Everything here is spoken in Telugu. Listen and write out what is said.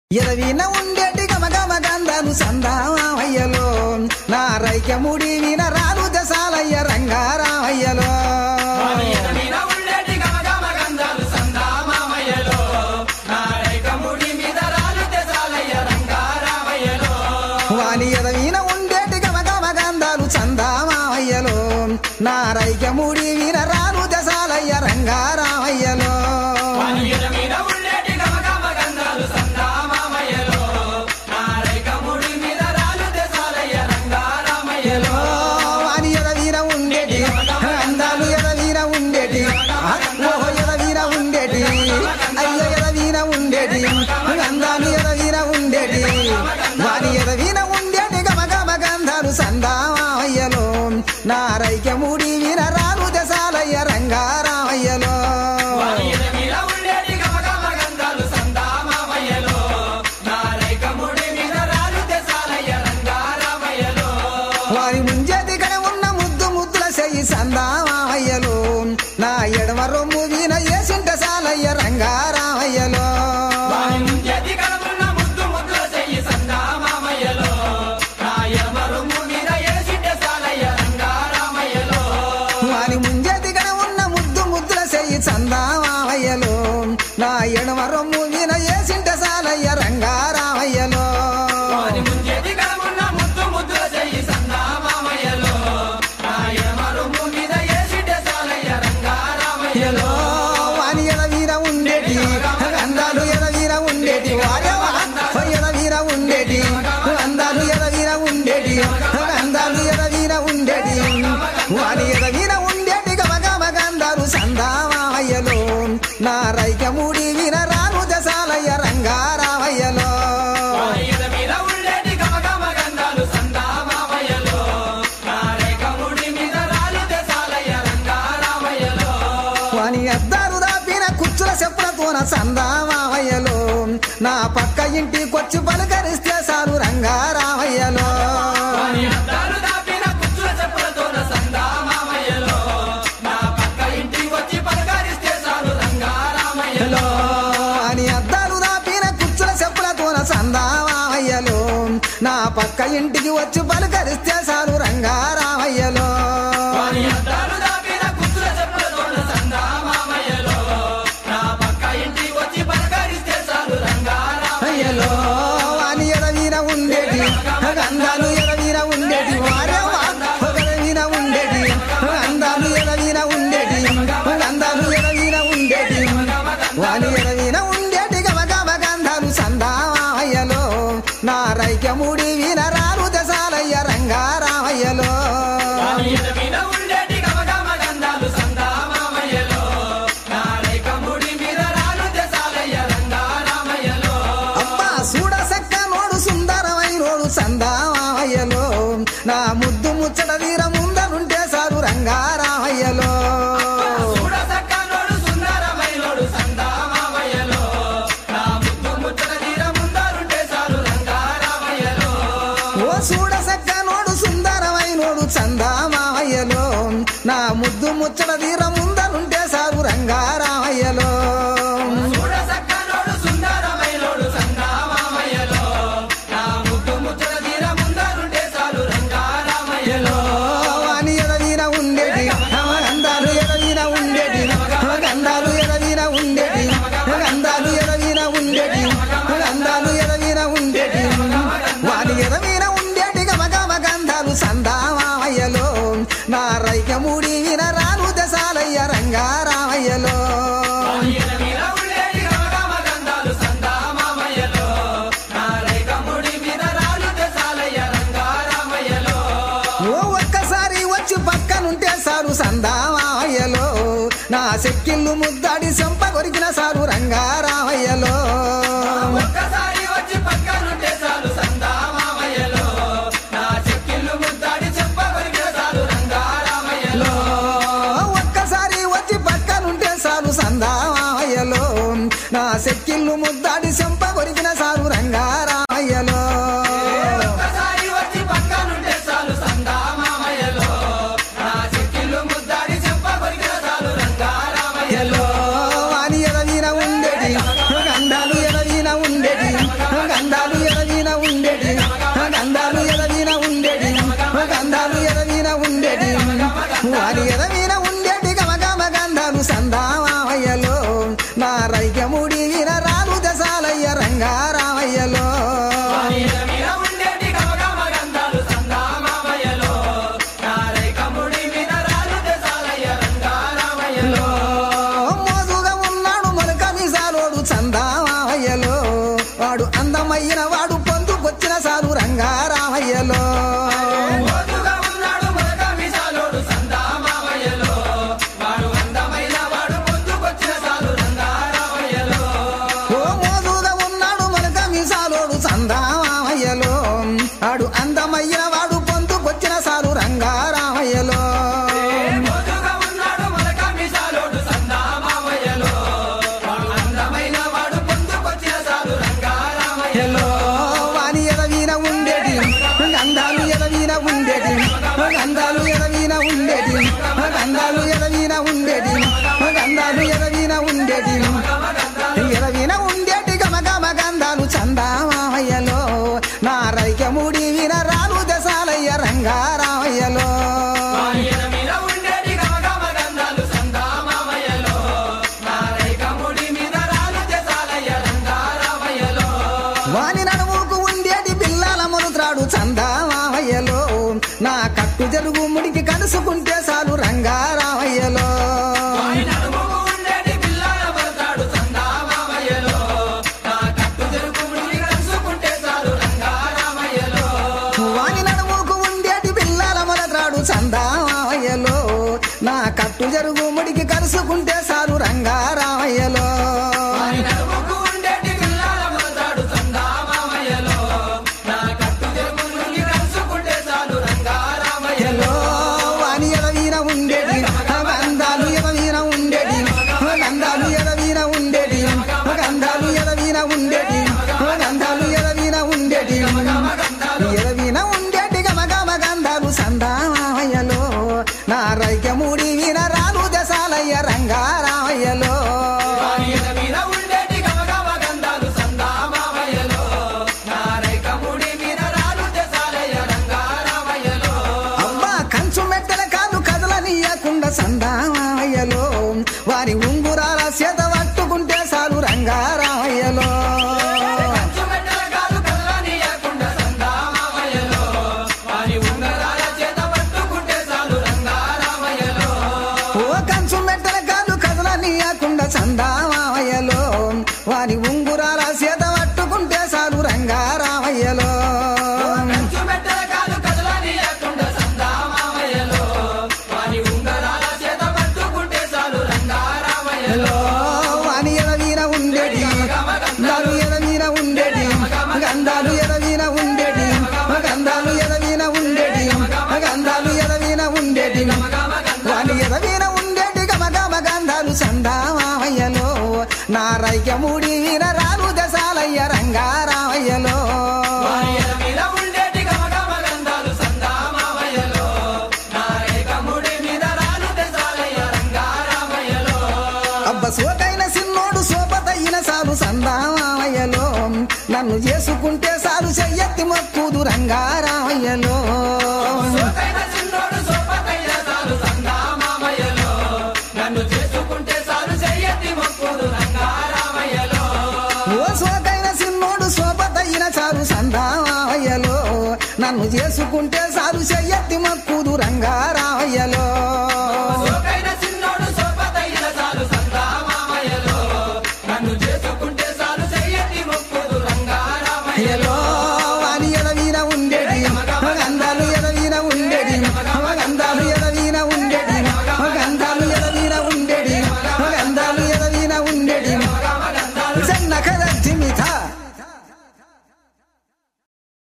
ఎరవిన ఉండేటి గమగమ గంధను సందామయ్యలో నా రైక్యముడి విన రాలు దశాలయ్య రంగారామయ్యలో మీద ఉండేటి గమగమ గంధాలు సందామామయ్యలో నాయకముడి మీద రాలు తెసాలయ్య రంగారామయ్యలో వాని ఎరవిన ఉండేటి గమగమ గంధాలు సందామయ్యలో నా రైక్యముడి విన రాలు దశాలయ్య రంగారామయ్యలో వానియల మీద ఉండేటి గమగమ గంధాలు సందామామయ్యలో నాయకముడి మీద రాలు తెసాలయ్య రంగారామయ్యలో వాని ఎరవిన ఉండేటి అందాలు ఎరవిన ఉండేటి ఓహో ఎరవిన ఉండేటి అయ్యో ఎరవిన ఉండేటి అందాలు ఎరవిన ఉండేటి వాని ఎరవిన ఉండేటి గమగమ గంధాలు సందామయ్యలో నా రైక్యముడి విన రాలు దశాలయ్య రంగారామయ్యలో వానియల మీద ఉండేటి గమగమ గంధాలు సందామామయ్యలో నాయకముడి మీద రాలు తెసాలయ్య రంగారామయ్యలో వారి ముంజేతి కడ ఉన్న ముద్దు ముద్దుల చెయ్యి సందామయ్యలో నా ఎడమ రొమ్ము వీన ఏసింట సాలయ్య రంగారామయ్యలో వాని ముంజేతి కడమున్న ముద్దు ముద్దుల చెయ్యి సందామామయ్యలో నాయమ రొమ్ము మీద ఏసిట్ట సాలయ్య రంగారామయ్యలో వారి ముంజేతి కడ ఉన్న ముద్దు ముద్దుల చెయ్యి సందామయ్యలో నా ఎడమ రొమ్ము వీన ఏసింట సాలయ్య రంగారామయ్యలో వాని ముంజేతి కడమున్న ముద్దు ముద్దుల చెయ్యి సందామామయ్యలో నాయమ రొమ్ము మీద ఏసిట్ట సాలయ్య రంగారామయ్యలో వాని ఎడ వీర ఉండేటి అందాలు ఎడ వీర ఉండేటి వారేవా ఎడ వీర ఉండేటి అందాలు ఎడ వీర ఉండేటి అందాలు ఎడ వీర ఉండేటి వాని ఎడ వీర ఉండేటి గమగమ గంధాలు సందామయ్యలో నా రైకముడి వీర రాను దశాలయ్య రంగారామయ్యలో వాని ఎద మీద ఉండేటి గమగమ గంధాలు సందామామయ్యలో నారేకముడి మీద రాలు తెసాలయ్య రంగారామయ్యలో వాని అద్దాలు దాపిన కుచ్చుల చెప్పులతోన సందామయ్యలో నా పక్క ఇంటికొచ్చి పలకరిస్తే సారు రంగారామయ్యలో వాని అద్దాలు దాపిన కుచ్చుల చెప్పులతోన సందామామయ్యలో నా పక్క ఇంటికి వచ్చి పలకరిస్తే చాలు రంగారామయ్యలో అని అద్దాలు దాపిన కుచ్చుల చెప్పులతోన సందామయ్యలో నా పక్క ఇంటికి వచ్చి పలకరిస్తే సారు రంగారామయ్యలో వాని అద్దాలు దాపిన కుచ్చుల చెప్పులతోన సందామామయ్యలో నా పక్క ఇంటికి వచ్చి పలకరిస్తే చాలు రంగారామయ్యలో వాని ఎడవీన ఉండేటి అందాలు ఎడవీన ఉండేటి వారేవా ఎడవీన ఉండేటి అందాలు ఎడవీన ఉండేటి అందాలు ఎడవీన ఉండేటి వాని ఎడవీన ఉండేటి గమగమ గంధాలు సందామయ్యలో నా రైక్యముడి వీన రారు దశాలయ్య రంగారామయ్యలో వాని ఎద మీద ఉండేటి గమగమ గంధాలు సందామామయ్యలో నారేకముడి మీద రాలు తెసాలయ్య రంగారామయ్యలో అబ్బా చూడ సక్క నోడు సుందరమైనోడు సందామయ్యలో నా ముద్దు ముచ్చట వీర ముందరుంటే సారు రంగారామయ్యలో చూడ సక్కనోడు సుందరమైనోడు సందామామయ్యలో నా ముద్దు ముచ్చట తీర ముందరుంటే చాలు రంగారామయ్యలో ఓ చూడ సక్క నోడు సుందరమైనోడు చందామామయ్యలో నా ముద్దు ముచ్చట వీర ముందరుంటే సారు రంగారామయ్యలో చూడ సక్కనోడు సుందరమైనోడు సందామామయ్యలో నా ముద్దు ముచ్చట తీర ముందరుంటే చాలు రంగారామయ్యలో అని ఎడవీన ఉండేటి అందాలు ఎడవీన ఉండేటి గంధాలు ఎడవీన ఉండేటి గంధాలు ఎడవీన ఉండేటి గంధాలు ఎడవీన ఉండేటి వాని ఎడవీన ఉండేటి గమగమ గంధాలు సందామయ్యలో నా రైకముడి విన రాను దశాలయ్య రంగారామయ్యలో ఈయన మీద ఉండేటి గమగమ గంధాలు సందామామయ్యలో నా రేఖముడి మీద రాలు తెసాలయ్య రంగారామయ్యలో ఓ ఒక్కసారి వచ్చి పక్కనుంటే సారు సందామయ్యలో నా చెక్కిళ్ళు ముద్దాడి చెంప కొరికిన సారు రంగారామయ్యలో ఒక్కసారి వచ్చి పక్కనుంటే చాలు సందామామయ్యలో నా చెక్కిళ్ళు ముద్దాడి చెప్పగలిగిన చాలు రంగారామయ్యలో ఒక్కసారి వచ్చి పక్కనుంటే సారు సందామయ్యలో నా చెక్కిళ్ళు ముద్దాడి చెంప కొరికిన సారు రంగారామయ్యలో ఒక్కసారి వచ్చి పక్కనుంటే చాలు సందామామయ్యలో నా చెక్కిళ్ళు ముద్దాడి చెప్పగలిగిన చాలు రంగారామయ్యలో వాని ఎడవీన ఉండేటి గంధాలు ఎడవీన ఉండేటి వాని నడుముకు ఉండేటి పిల్లల మొలుత్రాడు చందామావయ్యలో నా కట్టు జరుగు ముడికి కలుసుకుంటే చాలు రంగారామయ్యలో వారి నడుముకు ఉండేటి పిల్లాల పడతాడు సందామామయ్యలో. నా కట్టు చెరుకు ముడిని కలుసుకుంటే చాలు రంగారామయ్యలో. వాని నడుముకు ఉండేటి పిల్లల మొలత్రాడు చందామావయ్యలో నా కట్టు జరుగు ముడికి కలుసుకుంటే చాలు రంగారామయ్యలో వారి నడుముకు ఉండేటి పిల్లాల పడతాడు సందామామయ్యలో. నా కట్టు చెరుకు ముడిని కలుసుకుంటే చాలు రంగారామయ్యలో. వాని ఎదవీన ఉండేటి గంధాలు ఎదవీన ఉండేటి గంధాలు ఎదవీన ఉండేటి గంధాలు ఎదవీన ఉండేటి గంధాలు ఎదవీన ఉండేటి ఎదవీన ఉండేటి గమ గమ గంధాలు సందామయ్యలో నా రైక్యమూడి వీర రాలు దశాలయ్య రంగారామయ్యలో వారి ఎద మీద ఉండేటి గమగమ గంధాలు సందామామయ్యలో. నా రేఖ ముడి మీద రాలు తెసాలయ్య రంగారామయ్యలో. అబ్బా కంచు మెట్టల కాదు కదలనీయకుండా సందామయ్యలో వారి ఉంగురాల చేత పట్టుకుంటే చాలు రంగారామయ్యలో కంచుమెట్టల కాదు కదలనీయకుండా సందామామయ్యలో. వారి ఉంగరాల చేత పట్టుకుంటే చాలు రంగారామయ్యలో. ఓ కంచు మెట్టల కాదు కదలనీయకుండా సందామయ్యలో వారి ఉంగురాల చేత పట్టుకుంటే చాలు రంగారామయ్యలో కంచుమెట్టల కాదు కదలనీయకుండా సందామామయ్యలో. వారి ఉంగరాల చేత పట్టుకుంటే చాలు రంగారామయ్యలో. వాని ఎడవీన ఉండేటి గంధాలు ఎడవీన ఉండేటి గంధాలు ఎడవీన ఉండేటి గంధాలు ఎడవీన ఉండేటి గంధాలు ఎడవీన ఉండేటి వాని ఎడవీన ఉండేటి గమ గమ గంధాలు సందామయ్యలో నా రైక్యమూడి వీర రాలు దశాలయ్య రంగారామయ్యలో వారి ఎద మీద ఉండేటి గమగమ గంధాలు సందామామయ్యలో. నా రేఖ ముడి మీద రాలు తెసాలయ్య రంగారామయ్యలో. అబ్బ సోకైన సిన్నోడు సోపతయిన సాలు సందామయ్యలో నన్ను చేసుకుంటే సాలు చెయ్యెత్తి మొక్కుదు రంగారామయ్యలో సోకైన చిన్నోడు సోపతయ్య చాలు సందామామయ్యలో. నన్ను చేసుకుంటే చాలు చెయ్యెత్తి మొక్కుదు రంగారామయ్యలో. ఓ సోకైన సిన్నోడు సోపతయిన సాలు సందామయ్యలో నన్ను చేసుకుంటే సాలు చెయ్యెత్తి మొక్కుదు రంగారామయ్యలో సోకైన చిన్నోడు సోపతయ్య చాలు సందామామయ్యలో. నన్ను చేసుకుంటే చాలు చెయ్యెత్తి మొక్కుదు రంగారామయ్యలో. అయ్యలో